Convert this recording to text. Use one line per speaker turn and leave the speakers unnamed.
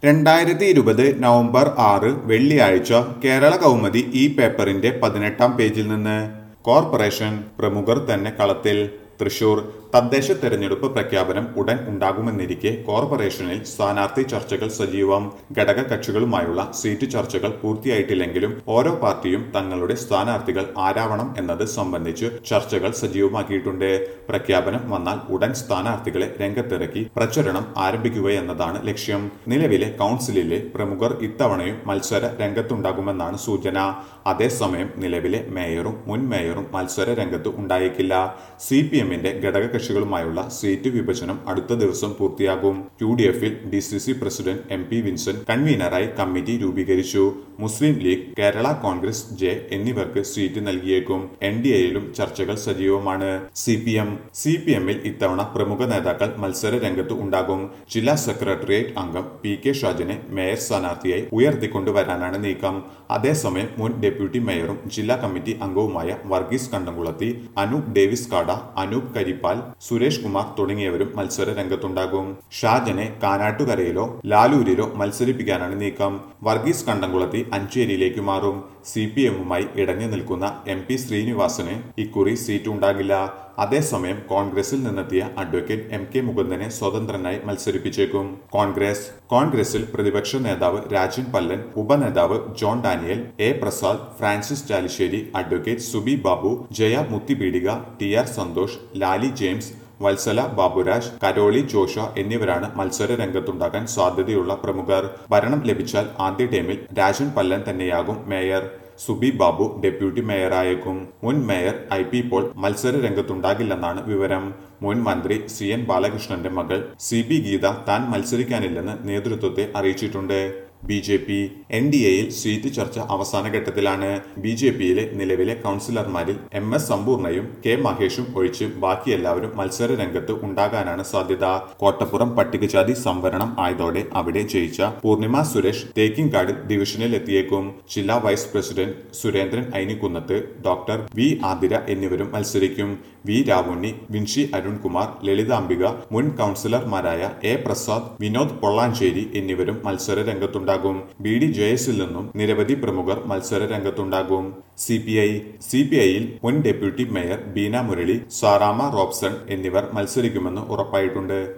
രണ്ടായിരത്തി ഇരുപത് നവംബർ ആറ് വെള്ളിയാഴ്ച കേരള കൗമുദി ഈ പേപ്പറിന്റെ പതിനെട്ടാം പേജിൽ നിന്ന് കോർപ്പറേഷൻ പ്രമുഖർ തന്നെ കളത്തിൽ തൃശൂർ തദ്ദേശ തെരഞ്ഞെടുപ്പ് പ്രഖ്യാപനം ഉടൻ ഉണ്ടാകുമെന്നിരിക്കെ കോർപ്പറേഷനിൽ സ്ഥാനാർത്ഥി ചർച്ചകൾ സജീവം ഘടക കക്ഷികളുമായുള്ള സീറ്റ് ചർച്ചകൾ പൂർത്തിയായിട്ടില്ലെങ്കിലും ഓരോ പാർട്ടിയും തങ്ങളുടെ സ്ഥാനാർത്ഥികൾ ആരാവണം എന്നത് സംബന്ധിച്ച് ചർച്ചകൾ സജീവമാക്കിയിട്ടുണ്ട് പ്രഖ്യാപനം വന്നാൽ ഉടൻ സ്ഥാനാർത്ഥികളെ രംഗത്തിറക്കി പ്രചരണം ആരംഭിക്കുകയെന്നതാണ് ലക്ഷ്യം നിലവിലെ കൗൺസിലിലെ പ്രമുഖർ ഇത്തവണയും മത്സര രംഗത്തുണ്ടാകുമെന്നാണ് സൂചന അതേസമയം നിലവിലെ മേയറും മുൻ മേയറും മത്സര രംഗത്ത് ഉണ്ടായേക്കില്ല സി പി എമ്മിന്റെ ഘടകകക്ഷികളുമായുള്ള സീറ്റ് വിഭജനം അടുത്ത ദിവസം പൂർത്തിയാകും യു ഡി എഫിൽ D C C president M P Vincent കൺവീനറായി കമ്മിറ്റി രൂപീകരിച്ചു മുസ്ലിം ലീഗ് കേരള കോൺഗ്രസ് ജെ എന്നിവർക്ക് സീറ്റ് നൽകിയേക്കും എൻ ഡി എയിലും ചർച്ചകൾ സജീവമാണ് C P M C P എമ്മിൽ ഇത്തവണ പ്രമുഖ നേതാക്കൾ മത്സര രംഗത്ത് ഉണ്ടാകും ജില്ലാ സെക്രട്ടേറിയറ്റ് അംഗം പി കെ ഷാജിനെ മേയർ സ്ഥാനാർത്ഥിയായി ഉയർത്തിക്കൊണ്ടുവരാനാണ് നീക്കം അതേസമയം മുൻ ഡെപ്യൂട്ടി മേയറും ജില്ലാ കമ്മിറ്റി അംഗവുമായ വർഗീസ് കണ്ടംകുളത്തി അനൂപ് ഡേവിസ് കാട അനൂപ് കരിപ്പാൽ സുരേഷ് കുമാർ തുടങ്ങിയവരും മത്സര രംഗത്തുണ്ടാകും ഷാജനെ കാനാട്ടുകരയിലോ ലാലൂരിലോ മത്സരിപ്പിക്കാനാണ് നീക്കം വർഗീസ് കണ്ടംകുളത്തി അഞ്ചേരിയിലേക്ക് മാറും സി പി എമ്മുമായി ഇടഞ്ഞു നിൽക്കുന്ന എം പി ശ്രീനിവാസന് ഇക്കുറി സീറ്റ് ഉണ്ടാകില്ല അതേസമയം കോൺഗ്രസിൽ നിന്നെത്തിയ അഡ്വക്കേറ്റ് എം കെ മുകുന്ദനെ സ്വതന്ത്രനായി മത്സരിപ്പിച്ചേക്കും കോൺഗ്രസ് കോൺഗ്രസിൽ പ്രതിപക്ഷ നേതാവ് രാജൻ പല്ലൻ ഉപനേതാവ് John Daniel A Prasad Francis Chalissery advocate Subi Babu Jaya Muthipeedika T R Santhosh Lali James Valsala Baburaj Karoli Josha എന്നിവരാണ് മത്സര രംഗത്തുണ്ടാകാൻ സാധ്യതയുള്ള പ്രമുഖർ ഭരണം ലഭിച്ചാൽ ആദ്യ ടൈമിൽ രാജൻ പല്ലൻ തന്നെയാകും മേയർ സുബി ബാബു ഡെപ്യൂട്ടി മേയറായേക്കും മുൻ മേയർ ഐ പി പോൾ മത്സര രംഗത്തുണ്ടാകില്ലെന്നാണ് വിവരം മുൻ മന്ത്രി സി എൻ ബാലകൃഷ്ണന്റെ മകൾ സി പി ഗീത താൻ മത്സരിക്കാനില്ലെന്ന് നേതൃത്വത്തെ അറിയിച്ചിട്ടുണ്ട് B J P N D എയിൽ സീറ്റ് ചർച്ച അവസാന ഘട്ടത്തിലാണ് ബി ജെ പിയിലെ നിലവിലെ കൗൺസിലർമാരിൽ എം എസ് സമ്പൂർണയും കെ മഹേഷും ഒഴിച്ച് ബാക്കി എല്ലാവരും മത്സര രംഗത്ത് ഉണ്ടാകാനാണ് സാധ്യത കോട്ടപ്പുറം പട്ടികജാതി സംവരണം ആയതോടെ അവിടെ ജയിച്ച പൂർണിമ സുരേഷ് തേക്കിൻകാട് ഡിവിഷനിൽ എത്തിയേക്കും ജില്ലാ vice president Surendran Ainikkunnath doctor V Athira എന്നിവരും മത്സരിക്കും വി രാവുണ്ണി വിൻഷി അരുൺകുമാർ ലളിതാംബിക മുൻ കൗൺസിലർമാരായ എ പ്രസാദ് വിനോദ് പൊള്ളാഞ്ചേരി എന്നിവരും മത്സര രംഗത്തുണ്ടാകും ബി ഡി ജയസിൽ നിന്നും നിരവധി പ്രമുഖർ മത്സര രംഗത്തുണ്ടാകും C P I C P ഐയിൽ മുൻ ഡെപ്യൂട്ടി മേയർ ബീന മുരളി സാറാമ റോബ്സൺ എന്നിവർ മത്സരിക്കുമെന്ന് ഉറപ്പായിട്ടുണ്ട്